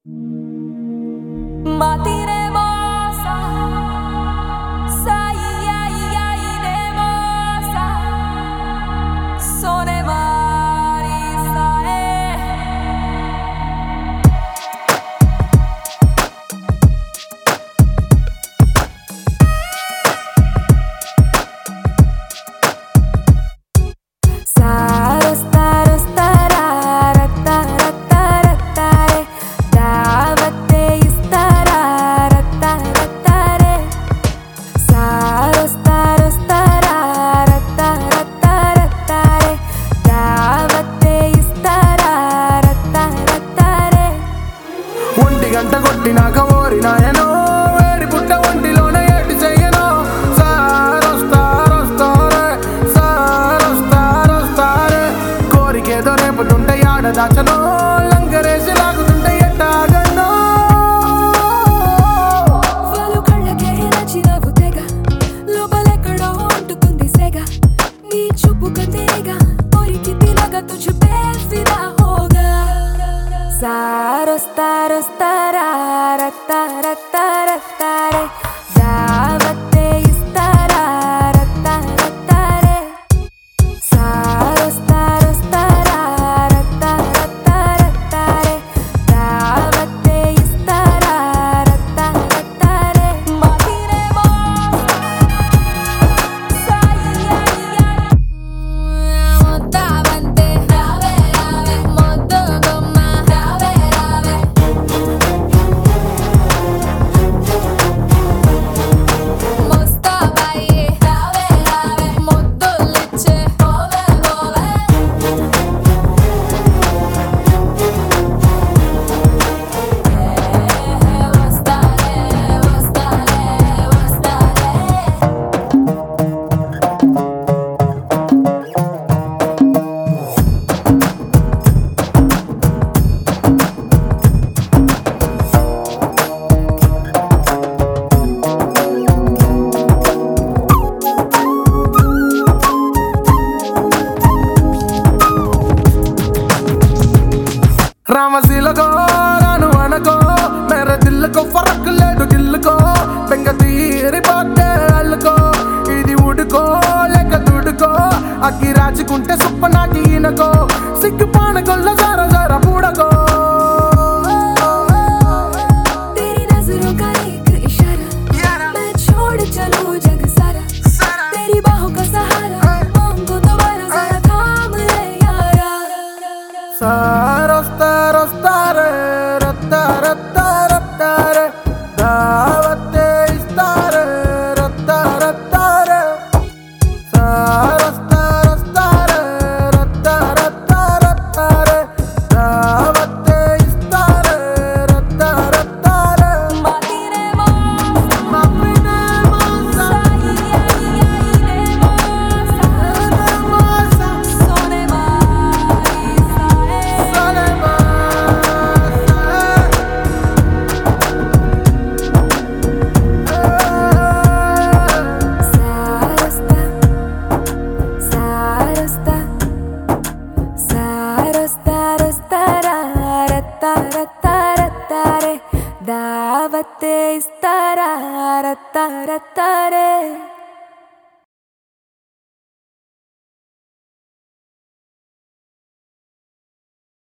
Matine mosa, sai ai ai ne mosa, sone marisa eh. Saro, staro, starara, tara, tara, tare. దావతే ఇస్తారా, రత్తారా, తారే. సారో, స్టారో, స్టారారా, తారా, తారా, తారే. దావతే ఇస్తారా, రత్తారా, తారే. ఒంటి గంట కొట్టినాక ఓరి నాయనో వేడి పుట్ట ఒంటిలోనే ఏటి చెయ్యను సారొస్తారొస్తారే సారొస్తారొస్తారే కోరికేదో రేపుతుంటే ఆడ దాచనో లంకరేసి లాగుతుంటే ఎట్టాగనో వాళ్ళు కళ్ళకే నచ్చినవు తెగ లోపలెక్కడో అంటుకుంది సెగ నీ చూపు కందేగా కోరికి తినగా తుझ पे फिदा होगा సారో స్టారో స్టారా రత్తా రత్తా రత్తారే దావతే ఇస్తారా రత్తా రత్తారే సారో స్టారో స్టారా రత్తా రత్తా రత్తారే దావతే ఇస్తారా రత్తా రత్తారే మాటిరే మోసా సాయి మొత్తావంతే రావే రావే మొద్దు గుమ్మ రావే రావే ముస్తాబాయి రావే రావే ముద్దులిచ్చే పోవే పోవే వస్తాలే వస్తాలే వస్తాలే రామశీలకో రాను అనకో మేర దిల్లుకో ఫరక్ లేదు గిల్లుకో బెంగ తీరిపోతే అల్లుకో ఇది ఉడుకో లేక దుడుకో అగ్గి రాజుకుంటే సుప్ప నాటి ఈనకో సిగ్గు పానకొల్ల జార జార పూడకో तेरी नजरों का एक इशारा मैं छोड़ चलूं जग सारा तेरी बाहों का सहारा हमको दोबारा जरा थाम ले यारा సారొస్తారొస్తారే రత్త రత్త రత్తారే దావతే ఇస్తారే రత్త రత్తారే సారొస్తారొస్తారే రత్త రత్త రత్తారే దావతే ఇస్తారే రత్త రత్తారే Matine mosa, మమ్మినే Mosa sai ai ai ne mosa, Mosa sone marisa eh. సరే Mosa Sarosta, sarosta, sarosta, rostara, ratta, ratta, rattare, davate istara, ratta, rattare.